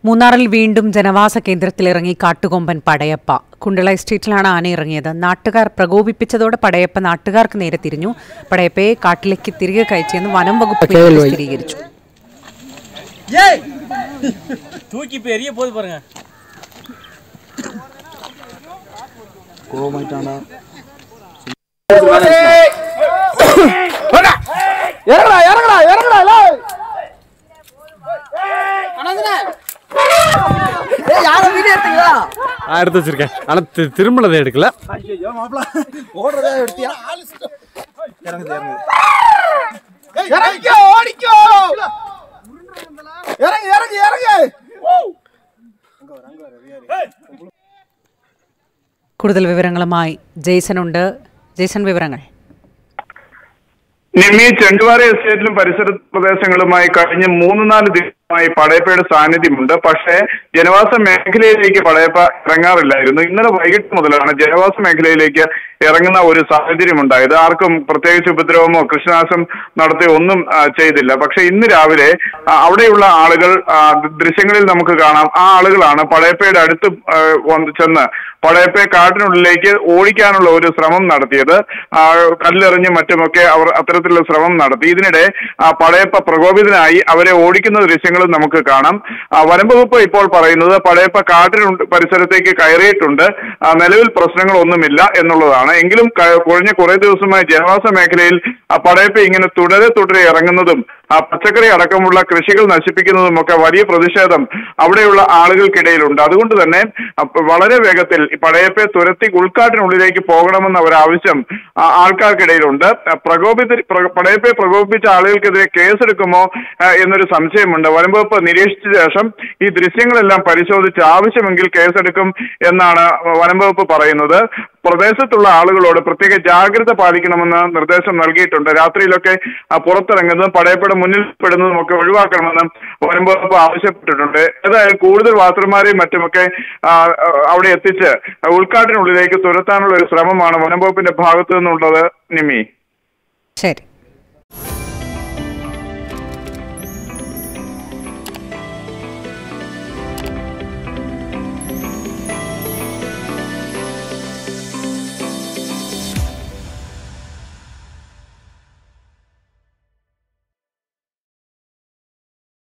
മൂന്നാറിൽ വീണ്ടും ജനവാസ കേന്ദ്രത്തിലിറങ്ങി കാട്ടുകൊമ്പൻ പടയപ്പ കുണ്ടള എസ്റ്റേറ്റിലാണ് ആന ഇറങ്ങിയത് നാട്ടുകാർ പ്രകോപിപ്പിച്ചതോടെ പടയപ്പ നാട്ടുകാർക്ക് നേരെ തിരിഞ്ഞു പടയപ്പയെ കാട്ടിലേക്ക് തിരികെ കയറ്റിയെന്ന് വനം വകുപ്പ് പിന്നീട് സ്ഥിരീകരിച്ചു தூக்கி இப்போ எரிய போது பாருங்க இறங்கடா இறங்கடா இறங்கடா இல்ல ஏய் யார வீடியோ எடுத்தீங்களா நான் எடுத்து வச்சிருக்கேன் ஆனா தி- திரும்பினதை எடுக்கல ஐயோ மாப்ள ஓடுறதா எடுத்தியா இறங்குது இறங்குது இறங்கிக்கோ ஓடிக்கோ இறங்கு இறங்கு இறங்கு കൂടുതൽ വിവരങ്ങളുമായി ജെയ്സൺ ഉണ്ട് ജെയ്സൺ വിവരങ്ങൾ നിമ്മി ചെണ്ടുവാര എസ്റ്റേറ്റിലും പരിസര പ്രദേശങ്ങളുമായി കഴിഞ്ഞ മൂന്ന് നാല് ദിവസമായി പടയപ്പയുടെ സാന്നിധ്യമുണ്ട് പക്ഷേ ജനവാസ മേഖലയിലേക്ക് പടയപ്പ ഇറങ്ങാറില്ലായിരുന്നു ഇന്നലെ വൈകിട്ട് മുതലാണ് ജനവാസ മേഖലയിലേക്ക് ഇറങ്ങുന്ന ഒരു സാഹചര്യം ഉണ്ടായത് ആർക്കും പ്രത്യേകിച്ച് ഉപദ്രവമോ കൃഷിനാശം നടത്തിയോ ഒന്നും ആ, ചെയ്തില്ല പക്ഷെ ഇന്ന് രാവിലെ ആ, അവിടെയുള്ള ആളുകൾ ആ, ദൃശ്യങ്ങളിൽ നമുക്ക് കാണാം ആ ആളുകളാണ് പടയപ്പയുടെ അടുത്ത് ആ, വന്ന് ചെന്ന് പടയപ്പയെ കാട്ടിനുള്ളിലേക്ക് ഓടിക്കാനുള്ള ഒരു ശ്രമം നടത്തിയത് ആ, കല്ലെറിഞ്ഞും മറ്റുമൊക്കെ അവർ അത്തരത്തിലുള്ള ശ്രമം നടത്തി ഇതിനിടെ ആ പടയപ്പ പ്രകോപിതനായി അവരെ ഓടിക്കുന്ന ദൃശ്യങ്ങളും നമുക്ക് കാണാം ആ, വനം വകുപ്പ് ഇപ്പോൾ പറയുന്നത് പടയപ്പ കാട്ടിനുണ്ട് പരിസരത്തേക്ക് കയറിയിട്ടുണ്ട് ആ, നിലവിൽ പ്രശ്നങ്ങളൊന്നുമില്ല എന്നുള്ളതാണ് എങ്കിലും ക- കഴിഞ്ഞ കുറെ ദിവസമായി ജനവാസ മേഖലയിൽ ആ പടയപ്പ ഇങ്ങനെ തുടരെ തുടരെ ഇറങ്ങുന്നതും ആ പച്ചക്കറി അടക്കമുള്ള കൃഷികൾ നശിപ്പിക്കുന്നതും ഒക്കെ വലിയ പ്രതിഷേധം അവിടെയുള്ള ആളുകൾക്കിടയിലുണ്ട് അതുകൊണ്ട് തന്നെ അപ്പ- വളരെ വേഗത്തിൽ ഈ പടയപ്പയെ തുരത്തി ഉൾക്കാട്ടിനുള്ളിലേക്ക് പോകണമെന്ന ഒരു ആവശ്യം ആ, ആൾക്കാർക്കിടയിലുണ്ട് ആ, പ്രകോപിത പ്ര- പടയപ്പയെ പ്രകോപിപ്പിച്ച ആളുകൾക്കെതിരെ കേസെടുക്കുമോ ആ, എന്നൊരു സംശയമുണ്ട് വനം വകുപ്പ് നിരീക്ഷിച്ച ശേഷം ഈ ദൃശ്യങ്ങളെല്ലാം പരിശോധിച്ച് ആവശ്യമെങ്കിൽ കേസെടുക്കും എന്നാണ് വനം വകുപ്പ് പറയുന്നത് പ്രദേശത്തുള്ള ആളുകളോട് പ്രത്യേക ജാഗ്രത പാലിക്കണമെന്ന് നിർദ്ദേശം നൽകിയിട്ടുണ്ട് രാത്രിയിലൊക്കെ ആ, പുറത്തിറങ്ങുന്നതും പടയപ്പയുടെ മുന്നിൽ പെടുന്നതും ഒക്കെ ഒഴിവാക്കണമെന്ന് വനം വകുപ്പ് ആവശ്യപ്പെട്ടിട്ടുണ്ട് ഏതായാലും കൂടുതൽ വാസർമാരെയും മറ്റുമൊക്കെ ആ, ആ, അവിടെ എത്തിച്ച് ഉൾക്കാട്ടിനുള്ളിലേക്ക് തുരത്താനുള്ള ഒരു ശ്രമമാണ് വനം വകുപ്പിന്റെ ഭാഗത്തു നിന്നുള്ളത് നിമി ശരി